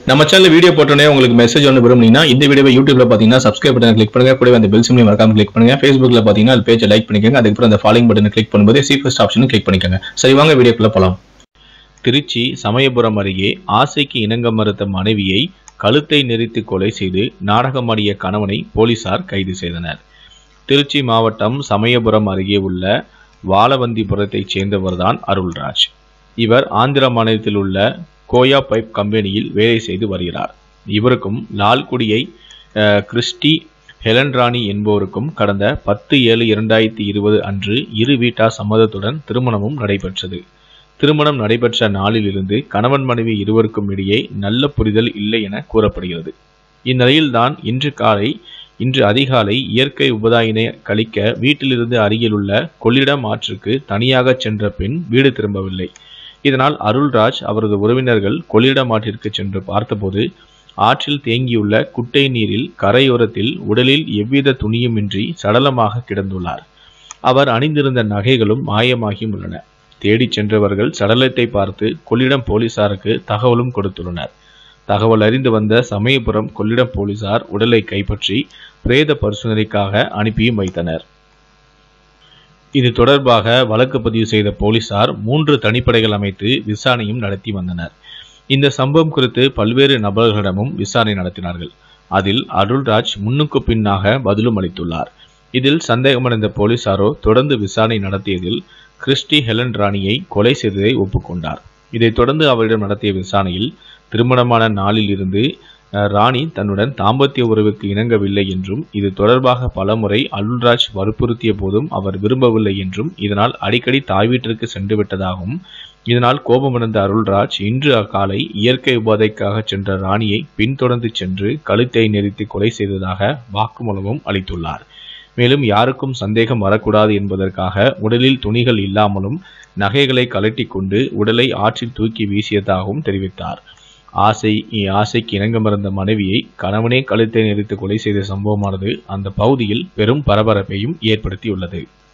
நம்ம channel video போட்டோன்னே உங்களுக்கு மெசேஜ் ஒன்று விரும்புனீங்கன்னா இந்த வீடியோவை யூடியூப்ல பார்த்தீங்கன்னா சப்ஸ்கிரைப் பட்டன் கிளிக் பண்ணுங்க கூடவே அந்த பெல் சிம்லையும் மறக்காம கிளிக் பண்ணுங்க ஃபேஸ்புக்ல பார்த்தீங்கன்னா அது பேஜை லைக் பண்ணிக்கோங்க அதுக்கப்புறம் அந்த ஃபாலோயிங் பட்டனை கிளிக் பண்ணும்போது சி ஃபர்ஸ்ட் ஆப்ஷனும் கிளிக் பண்ணிக்கோங்க சரி வாங்க வீடியோக்குள்ள போலாம் திருச்சி சமயபுரம் அருகே ஆசைக்கு இணங்க மறுத்த மனைவியை கழுத்தை நெரித்து கொலை செய்து நாடகமாடிய கணவனை போலீசார் கைது செய்தனர் திருச்சி மாவட்டம் சமயபுரம் அருகே உள்ள வாழவந்திபுரத்தைச் சேர்ந்தவர்தான் அருள்ராஜ் இவர் ஆந்திர மாநிலத்தில் உள்ள கோயா பைப் கம்பெனியில் வேலை செய்து வருகிறார் இவருக்கும் லால்குடியை அஹ், கிறிஸ்டி ஹெலன் ராணி என்பவருக்கும் கடந்த பத்து ஏழு இரண்டாயிரத்தி இருபது அன்று இரு வீட்டார் சம்மதத்துடன் திருமணமும் நடைபெற்றது திருமணம் நடைபெற்ற நாளிலிருந்து கணவன் மனைவி இருவருக்கும் இடையே நல்ல புரிதல் இல்லை என கூறப்படுகிறது இந்நிலையில்தான் இன்று காலை இன்று அதிகாலை இயற்கை உபதாயினை கழிக்க வீட்டிலிருந்து அருகிலுள்ள கொள்ளிடம் ஆற்றுக்கு தனியாக சென்ற பெண் வீடு திரும்பவில்லை இதனால் அருள்ராஜ் அவரது உறவினர்கள் கொள்ளிடம் ஆற்றிற்கு சென்று பார்த்தபோது ஆற்றில் தேங்கியுள்ள குட்டை நீரில் கரையோரத்தில் உடலில் எவ்வித துணியுமின்றி சடலமாக கிடந்துள்ளார் அவர் அணிந்திருந்த நகைகளும் மாயமாகி உள்ளன தேடிச் சென்றவர்கள் சடலத்தை பார்த்து கொள்ளிடம் போலீசாருக்கு தகவலும் கொடுத்துள்ளனர் தகவல் அறிந்து வந்த சமயபுரம் கொள்ளிடம் போலீசார் உடலை கைப்பற்றி பிரேத பரிசோதனைக்காக அனுப்பியும் வைத்தனர் இது தொடர்பாக வழக்கு பதிவு செய்த போலீசார் மூன்று தனிப்படைகள் அமைத்து விசாரணையும் நடத்தி வந்தனர் இந்த சம்பவம் குறித்து பல்வேறு நபர்களிடமும் விசாரணை நடத்தினார்கள் அதில் அருள்ராஜ் முன்னுக்கு பின்னாக பதிலும் அளித்துள்ளார் இதில் சந்தேகமடைந்த போலீசாரோ தொடர்ந்து விசாரணை நடத்தியதில் கிறிஸ்டி ஹெலன் ராணியை கொலை செய்ததை ஒப்புக்கொண்டார் இதைத் தொடர்ந்து அவரிடம் நடத்திய விசாரணையில் திருமணமான நாளில் இருந்து அஹ், ராணி தன்னுடன் தாம்பத்திய உறவுக்கு இணங்கவில்லை என்றும் இது தொடர்பாக பலமுறை அருள்ராஜ் வற்புறுத்திய போதும் அவர் விரும்பவில்லை என்றும் இதனால் அடிக்கடி தாய் வீட்டிற்கு சென்று விட்டதாகவும் இதனால் கோபமடைந்த அருள்ராஜ் இன்று அக்காலை இயற்கை உபாதைக்காக சென்ற ராணியை பின்தொடர்ந்து சென்று கழுத்தை நெரித்து கொலை செய்ததாக வாக்குமூலமும் அளித்துள்ளார் மேலும் யாருக்கும் சந்தேகம் வரக்கூடாது என்பதற்காக உடலில் துணிகள் இல்லாமலும் நகைகளை கழட்டி கொண்டு உடலை ஆற்றில் தூக்கி வீசியதாகவும் தெரிவித்தார் ஆசை ஆசைக்கு இணங்க மறந்த மனைவியை கணவனே கழுத்தை நெரித்து கொலை செய்த சம்பவமானது அந்த பகுதியில் பெரும் பரபரப்பையும் ஏற்படுத்தியுள்ளது